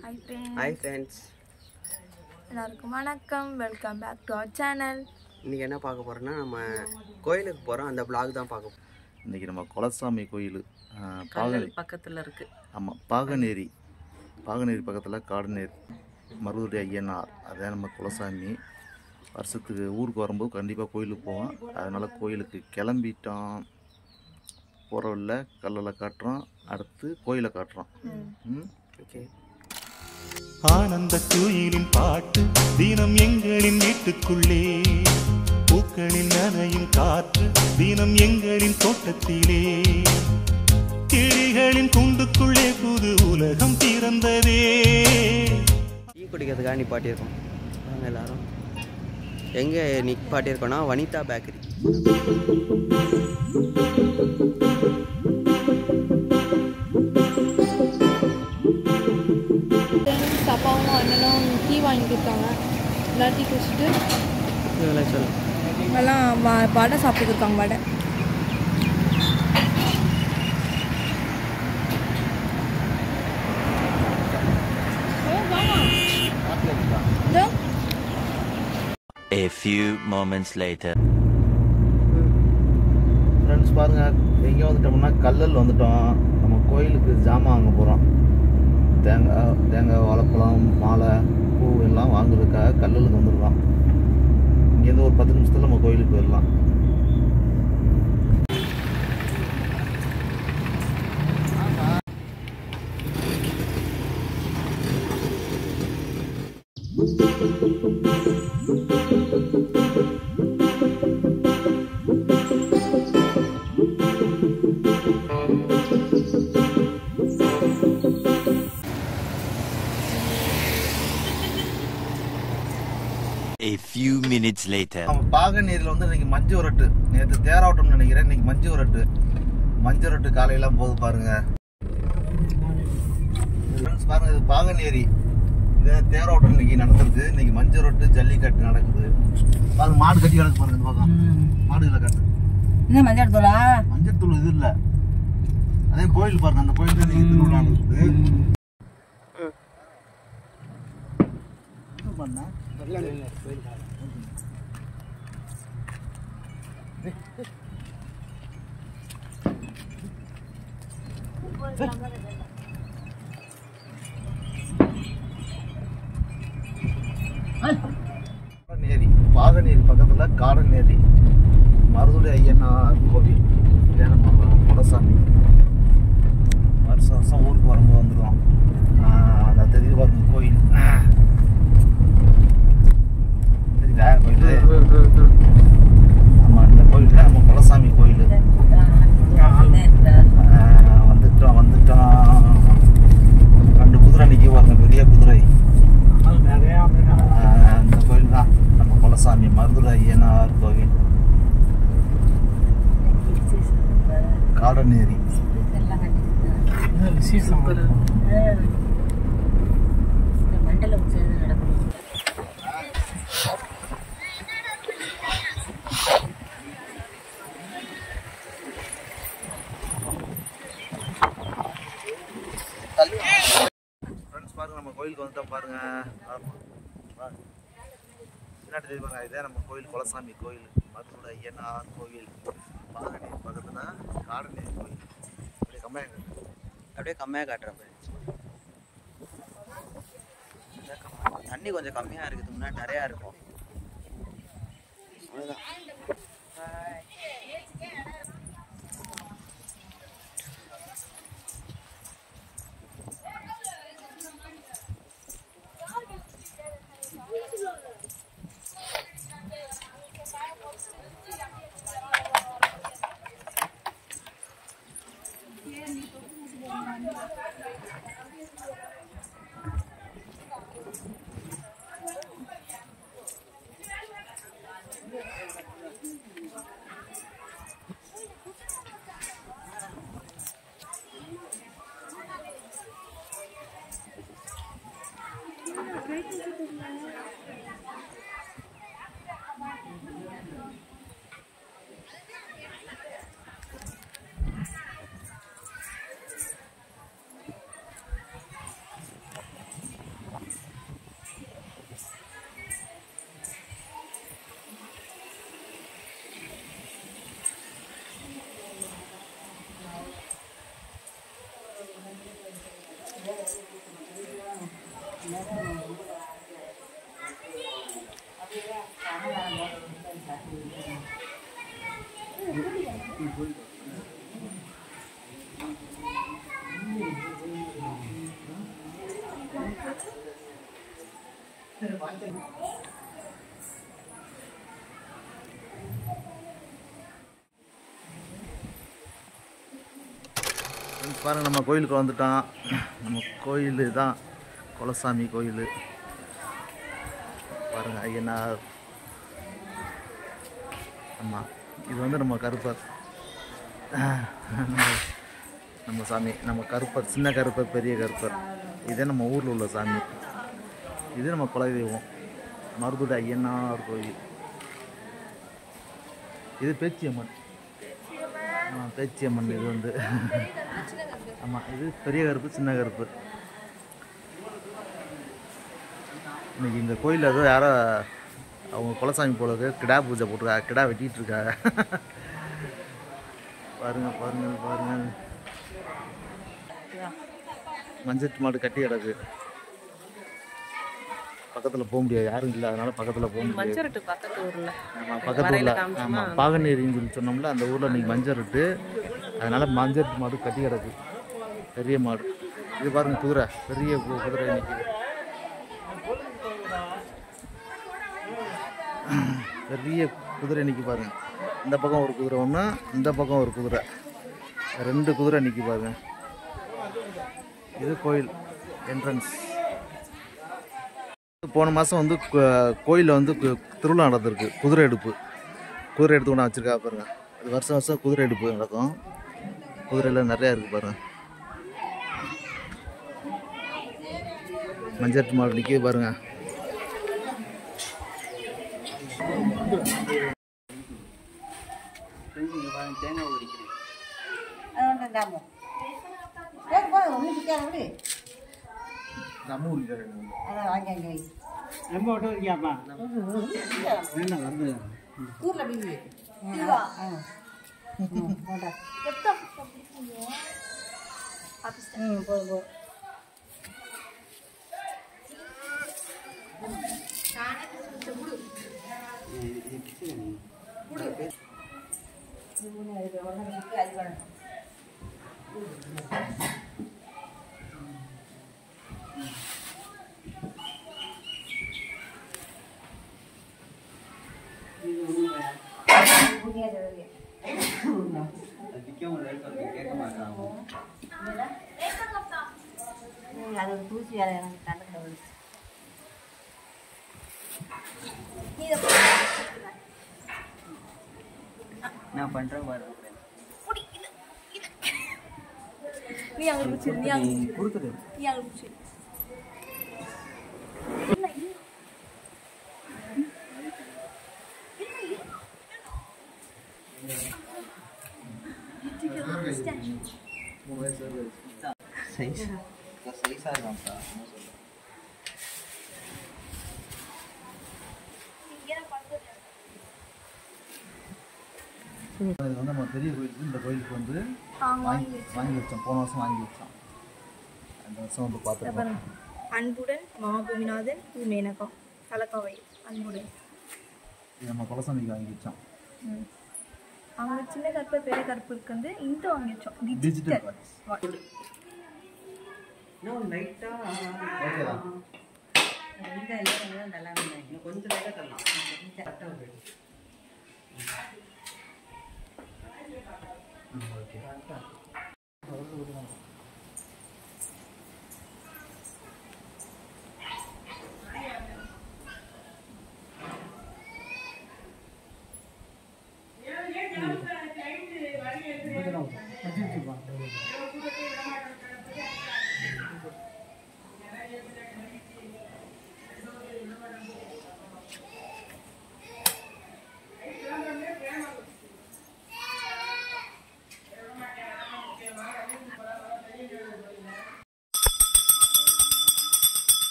Hi friends hi friends எல்லாருக்கும் வணக்கம் welcome back to our channel இன்றைக்கி என்ன பார்க்க போகிறோன்னா நம்ம கோயிலுக்கு போகிறோம் அந்த vlog தான் பார்க்க போகிறோம் இன்றைக்கி நம்ம குலசாமி கோயில் பாகனேரி பக்கத்தில் இருக்கு ஆமாம் பாகனேரி பாகனேரி பக்கத்தில் காடநேரி மருதுடி ஐயனார் அதான் நம்ம குலசாமி வருஷத்துக்கு ஊருக்கு வரும்போது கண்டிப்பாக கோயிலுக்கு போவோம் அதனால் கோயிலுக்கு கிளம்பிட்டோம் போகிற வழில கல்லில் காட்டுறோம் அடுத்து கோயிலை காட்டுறோம் ம் ஓகே ஆனந்த குயிலின் பாட்டு தினம் எங்களின் வீட்டுக்குள்ளே பூக்களில் நனையும் காற்று தினம் எங்களின் தோட்டத்திலே கிளிகளின் கூண்டுக்குள்ளே புது உலகம் பிறந்ததே டீ குடிக்கிறதுக்காக நிப்பாட்டியிருக்கோம் வாங்க எல்லாரும் எங்கே நிப்பாட்டியிருக்கோன்னா வனிதா பேக்கரி ஃப்ரெண்ட்ஸ் அப்பாவும் அண்ணனும் டீ வாங்கி கொடுத்தாங்க எல்லாம் டீ குடிச்சிட்டு இதெல்லாம் சொல்லு எல்லாம் வ- வடை சாப்பிட்டு இருக்காங்க வடை இதோ A few moments later. Friends பாருங்கள் எங்கே வந்துட்டோம்னா கல்லல் வந்துட்டோம் நம்ம கோயிலுக்கு ஜாமான் வாங்க போகிறோம் தேங்காய் தேங்காய் வாழைப்பழம் மாலை பூ எல்லாம் வாங்குறதுக்காக கல்லலுக்கு வந்துருக்கோம் இங்கேருந்து ஒரு பத்து நிமிஷத்தில் நம்ம கோயிலுக்கு போயிடலாம் A few minutes later. நம்ம பாகநீரில் வந்து இன்னைக்கு மஞ்சு உரட்டு நேற்று தேராவட்டம்னு நினைக்கிறேன் இன்னைக்கு மஞ்சு உரட்டு மஞ்சு உரட்டு காலையெல்லாம் போகுது பாருங்க ஃப்ரெண்ட்ஸ் பாருங்க இது பாகநேரி இது தேரோட்டம் இன்னைக்கு நடந்திருக்கு இன்னைக்கு மஞ்சு உரட்டு ஜல்லிக்கட்டு நடக்குது பாருங்க மாடு கட்டி கிடக்கு பாருங்க இந்த பக்கம் மாடுகளை கட்டு என்ன மஞ்சள் தூளா மஞ்சள் தூள் இது இல்லை அதே கோயில் பாருங்க அந்த கோயில் இன்னைக்கு திருவிழா நடக்குது என்ன பண்ண நேரி பாகநேரி பக்கத்துல காடநேரி மருதுடி ஐயனார் கோவில் இதான் நம்ம குலசாமி வருஷம் வருஷம் ஊருக்கு வரும்போது வந்துடுவோம் அந்த தெரியுது பாருங்க கோயில் தெரியுதா கோயில் ஆமா இந்த கோயில் தான் நம்ம குலசாமி கோயில் ஆஹ் வந்துட்டோம் வந்துட்டோம் ரெண்டு குதிரை நிற்க பாருங்க பெரிய குதிரை ஆஹ் இந்த கோயில் தான் நம்ம குலசாமி மருதுரை ஐயனார் கோவில் காடநேரி மண்டலம் சேர்ந்து நடக்கும் ஃப்ரெண்ட்ஸ் பாருங்க நம்ம கோயிலுக்கு வந்துட்டோம் பாருங்க ஆமா. வாங்க. பின்னாடி தெரியுது பாருங்க இதே நம்ம கோயில் குலசாமி கோயில் மருதுரை ஐயனார் கோவில் பாகநேரி பக்கத்துல காடநேரி கோயில் அப்படியே கம்மியாக அப்படியே கம்மியாக காட்டுறேன் friends. இதான் கம்மி. தண்ணி கொஞ்சம் கம்மியாக இருக்குது முன்னாடி நிறையா இருக்கும் அவ்வளோதான் ஃப்ரெண்ட்ஸ் பாருங்கள் நம்ம கோயிலுக்கு வந்துட்டோம் நம்ம கோயில் தான் குலசாமி கோயில் பாருங்கள் ஐயனார் ஆமாம் இது வந்து நம்ம கருப்பர் நம்ம- நம்ம சாமி நம்ம கருப்பர் சின்ன கருப்பர் பெரிய கருப்பர் இதே நம்ம ஊரில் உள்ள சாமி இது நம்ம குலதெய்வம் மருதுட ஐயனார் கோயில் இது பேச்சியம்மன் ஆ பேச்சியம்மன் இது வந்து ஆமாம் இது பெரிய கருப்பு சின்ன கருப்பு இன்னைக்கு இந்த கோயிலில் ஏதோ யாரோ அவங்க குலசாமி போல இருக்கு கிடா பூஜை போட்டிருக்காங்க கிடா வெட்டிட்டு இருக்காங்க பாருங்க பாருங்க பாருங்க மஞ்சள் மாடு கட்டி கிடக்கு பக்கத்தில் போக முடியாது யாரும் இல்லை அதனால பக்கத்தில் போக முடியாது மஞ்சரட்டு பக்கத்து ஊர்ல ஆமாம் பக்கத்து ஊரில் ஆமாம் பாகநேரின்னு சொல்லி சொன்னோம்ல அந்த ஊரில் இன்னைக்கு மஞ்சள் இருக்கு அதனால மஞ்சள் மாடு கட்டி கிடக்கு பெரிய மாடு இது பாருங்க குதிரை பெரிய கு- குதிரை நிற்கிது பெரிய குதிரை நிற்கி பாருங்க இந்த பக்கம் ஒரு குதிரை ஒன்று இந்த பக்கம் ஒரு குதிரை ரெண்டு குதிரை நிற்கி பாருங்க இது கோயில் என்ட்ரன்ஸ் போன மாதம் வந்து கோயிலில் வந்து கு- திருவிழா நடந்திருக்கு குதிரை எடுப்பு குதிரை எடுத்து கொண்டு வச்சுருக்கா பாருங்க அது வருஷம் வருஷம் குதிரை எடுப்பு நடக்கும் குதிரையில் நிறையா இருக்குது பாருங்க மஞ்சள் மாடு நிற்கிது பாருங்க தேங்காய் உரிக்கிறேன் நம்ம ஊருக்கு ரொம்ப விட்டு இருக்கியாப்பா என்ன வந்து அது ஒரு தூசி வேலை எனக்கு கண்டுக்கிட நான் பண்ணுறேன் பாரு நீ அங்கே பிடிச்சி நீ அங்கே கொடுத்துரு நீ அங்கே பிடிச்சி சைஸ் சைஸாக இருக்கான்ப்பா இது வந்து நம்ம பெரிய கோயிலுக்கு இந்த கோயிலுக்கு வந்து வாங்கி வாங்கி வச்சோம் போன வருஷம் வாங்கி வச்சோம் அந்த வருஷம் வந்து பார்த்துருக்கோம் அன்புடன் மாபூமிநாதன் இது மேனகா தலக்காவை அன்புடன் இது நம்ம குலசாமிக்கு வாங்கி வச்சோம் அவங்க சின்ன கருப்பு பெரிய கருப்புக்கு வந்து இந்த வாங்கி வச்சோம் டிஜிட்டல் வாட்ச் இன்னும் லைட்டாக ஓகேவா இந்த இல்லை நல்லா இருந்தாங்க கொஞ்சம் லைட்டாக தரலாம் கரெக்டாக இருக்கு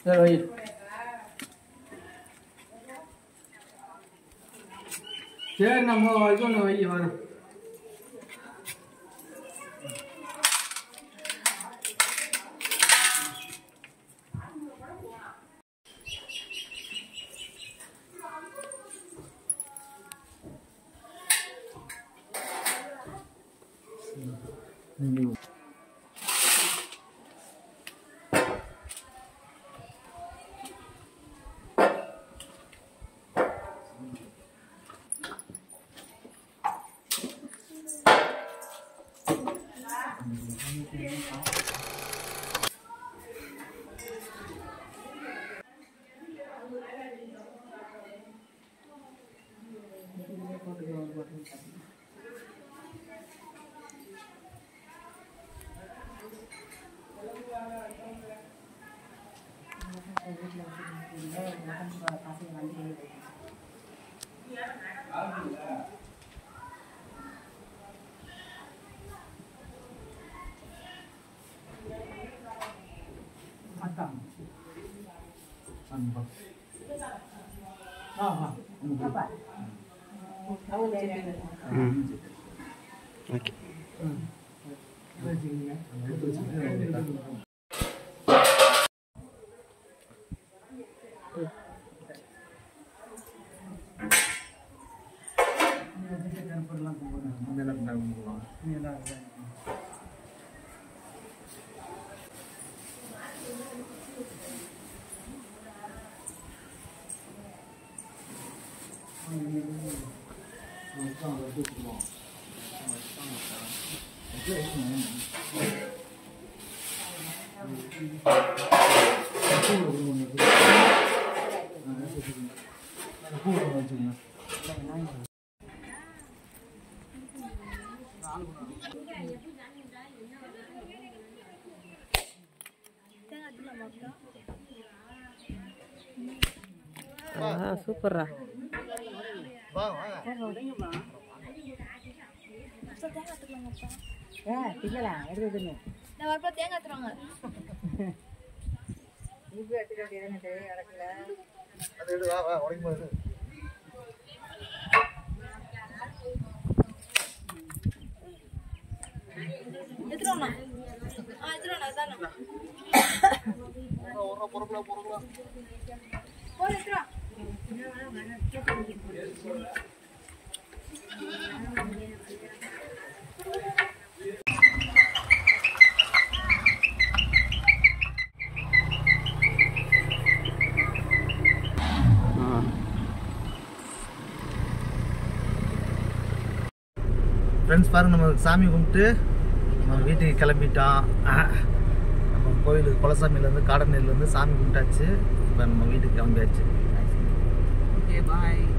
சரி வை சரி நம்ம இது ஒன்று வை வரும் சூப்பர்ரா ஏ திங்கலாம் எடுத்து நான் வரப்போ தேங்காய் தருவாங்க இப்போ எடுத்துக்க வேண்டியது இடத்துல எடுத்துருவோண்ணா ஆ எடுத்துருவோண்ணா இதாண்ணா போடு எடுத்துருவா ஃப்ரெண்ட்ஸ் பாருங்க நம்ம சாமி கும்பிட்டு நம்ம வீட்டுக்கு கிளம்பிட்டோம் நம்ம கோயிலுக்கு குலசாமியிலேருந்து காடநேர்லேருந்து சாமி கும்பிட்டாச்சு இப்போ நம்ம வீட்டுக்கு கிளம்பியாச்சு ஓகே பாய்